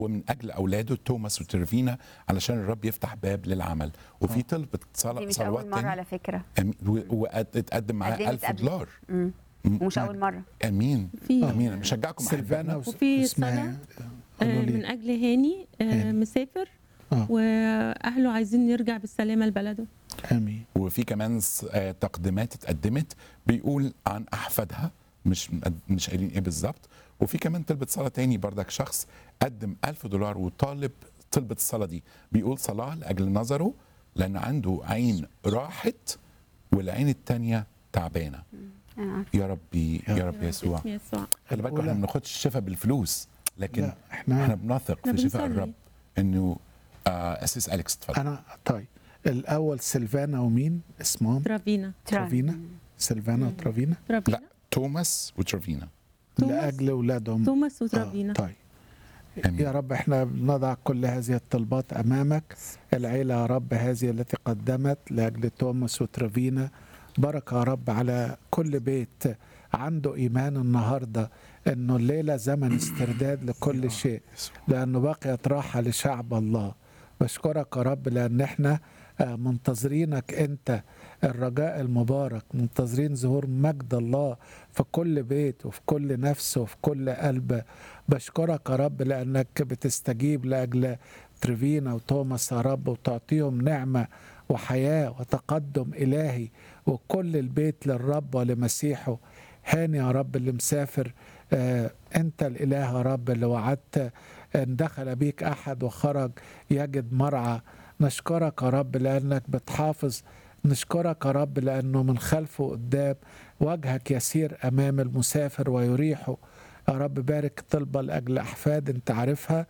ومن اجل اولاده توماس وترفينا علشان الرب يفتح باب للعمل وفي طلبة دي صل- مش صلوات اول مره تاني على فكره أمين. و- واتقدم معاه قدمت 1000 قبل. دولار مم. م- ومش اول مره امين في امين بشجعكم سيلفانا أحبائنا. وس- وفي اسمها آه، قولوا لي. من اجل هاني آه، هاني. مسافر آه. واهله عايزين يرجع بالسلامه لبلده امين وفي كمان س- آه، تقديمات اتقدمت بيقول عن احفادها مش مش قايلين ايه بالظبط وفي كمان طلبة صلاة تاني بردك شخص قدم ألف دولار وطالب طلبة الصلاة دي بيقول صلاة لأجل نظره لأن عنده عين راحت والعين التانية تعبانة انا عارفه يا ربي يا رب يسوع باسم يسوع خلي بالكم احنا ما بناخدش الشفاء بالفلوس لكن لا احنا احنا بنثق إحنا في شفاء بنصلي. الرب انه آه اسيس اليكس اتفضل انا طيب الاول سيلفانا ومين اسمهم ترافينا ترافينا سيلفانا وترافينا ترافينا لا توماس وترفينا توماس. لاجل اولادهم توماس آه، وترافينا طيب آمين. يا رب احنا بنضع كل هذه الطلبات امامك العيله يا رب هذه التي قدمت لاجل توماس وترافينا بركه يا رب على كل بيت عنده ايمان النهارده انه الليله زمن استرداد لكل شيء لانه بقيت راحه لشعب الله بشكرك يا رب لان احنا آه، منتظرينك انت الرجاء المبارك منتظرين ظهور مجد الله في كل بيت وفي كل نفس وفي كل قلب بشكرك يا رب لانك بتستجيب لاجل تريفينا وتوماس يا رب وتعطيهم نعمه وحياه وتقدم الهي وكل البيت للرب ولمسيحه هاني يا رب اللي مسافر آه انت الاله يا رب اللي وعدت ان دخل بيك احد وخرج يجد مرعى نشكرك يا رب لانك بتحافظ نشكرك يا رب لانه من خلفه قدام وجهك يسير امام المسافر ويريحه يا رب بارك طلبه لاجل احفاد انت عارفها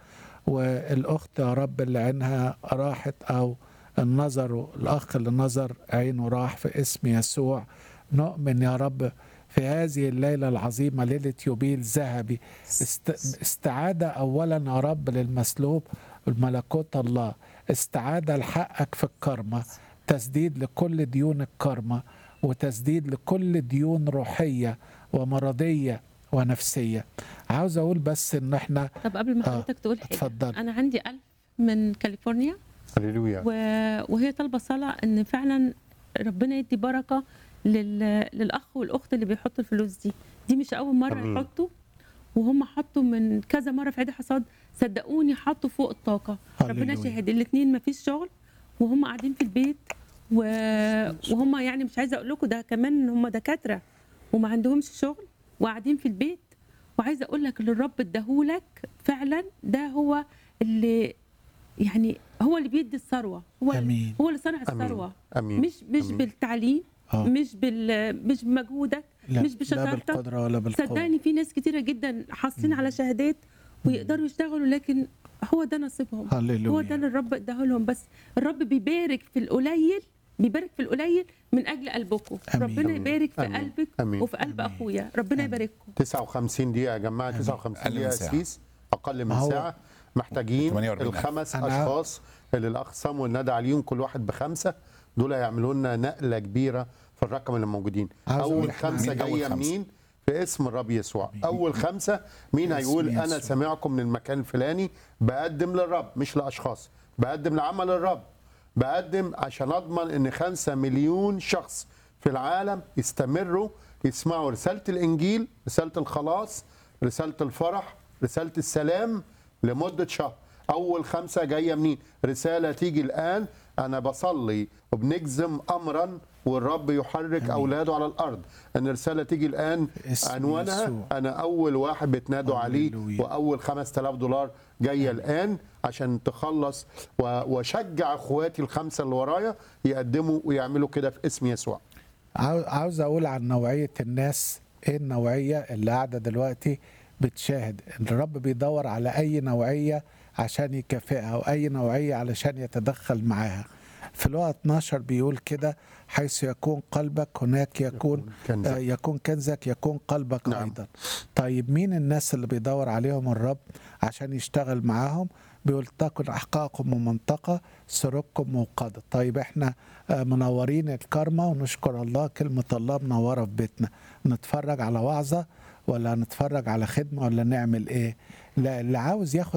والاخت يا رب اللي عينها راحت او النظر الاخ اللي نظر عينه راح في اسم يسوع نؤمن يا رب في هذه الليله العظيمه ليله يوبيل ذهبي است... استعاده اولا يا رب للمسلوب الملكوت الله استعاده لحقك في الكرمه تسديد لكل ديون الكرمه وتسديد لكل ديون روحيه ومرضيه ونفسيه عاوز اقول بس ان احنا طب قبل ما آه، حضرتك تقول حاجه اتفضل. انا عندي ألف من كاليفورنيا هللويا و... وهي طالبه صلاه ان فعلا ربنا يدي بركه لل... للاخ والاخت اللي بيحطوا الفلوس دي دي مش اول مره أمين. يحطوا وهم حطوا من كذا مره في عيد حصاد صدقوني حطوا فوق الطاقه ربنا هللويا. شاهد الاثنين ما فيش شغل وهم قاعدين في البيت و... وهم يعني مش عايزه اقول لكم ده كمان إن هم دكاتره وما عندهمش شغل وقاعدين في البيت وعايزه اقول لك اللي الرب اداهولك فعلا ده هو اللي يعني هو اللي بيدي الثروه هو امين هو اللي صنع امين الثروه امين مش مش أمين. بالتعليم آه. مش بال مش بمجهودك لا مش لا بشطارتك بالقدره ولا بالقوه صدقني في ناس كتيره جدا حاصلين على شهادات ويقدروا يشتغلوا لكن هو ده نصيبهم هللويا. هو ده اللي الرب اداه لهم بس الرب بيبارك في القليل بيبارك في القليل من اجل قلبكم آمين. ربنا آمين. يبارك في آمين. قلبك آمين. وفي قلب اخويا ربنا يبارككم 59 دقيقة يا جماعة 59 أقل من دقيقة ساعة. سيس أقل من ما هو- ساعة محتاجين 48 ألف. الخمس أنا- أشخاص اللي الأخ صامويل نادى عليهم كل واحد بخمسة دول هيعملوا لنا نقلة كبيرة في الرقم اللي موجودين عاوز أقول أول إحنا خمسة مين أول جاية خمسة؟ منين؟ في اسم الرب يسوع أول خمسة مين باسم هيقول أنا يسوع. سامعكم من المكان الفلاني بقدم للرب مش لأشخاص بقدم لعمل الرب بقدم عشان أضمن إن خمسة مليون شخص في العالم يستمروا يسمعوا رسالة الإنجيل رسالة الخلاص رسالة الفرح رسالة السلام لمدة شهر أول خمسة جاية منين رسالة تيجي الآن أنا بصلي وبنجزم أمرا والرب يحرك أولاده على الأرض أن الرسالة تيجي الآن باسم عنوانها يسوع. أنا أول واحد بتنادوا عليه هللويا. وأول 5000 دولار جاية الآن عشان تخلص و- وشجع اخواتي الخمسة اللي ورايا يقدموا ويعملوا كده في اسم يسوع عاو- عاوز اقول عن نوعيه الناس ايه النوعيه اللي قاعده دلوقتي بتشاهد إن الرب بيدور على اي نوعيه عشان يكافئها او اي نوعيه علشان يتدخل معاها في الوقت 12 بيقول كده حيث يكون قلبك هناك يكون كنزك. آه، يكون كنزك يكون قلبك نعم. ايضا طيب مين الناس اللي بيدور عليهم الرب عشان يشتغل معاهم بيقول تكن احقاقكم ومنطقه سروركم موقده طيب احنا آه، منورين الكرمة ونشكر الله كلمة الله منورة في بيتنا نتفرج على وعظة ولا نتفرج على خدمة ولا نعمل ايه لا اللي عاوز ياخد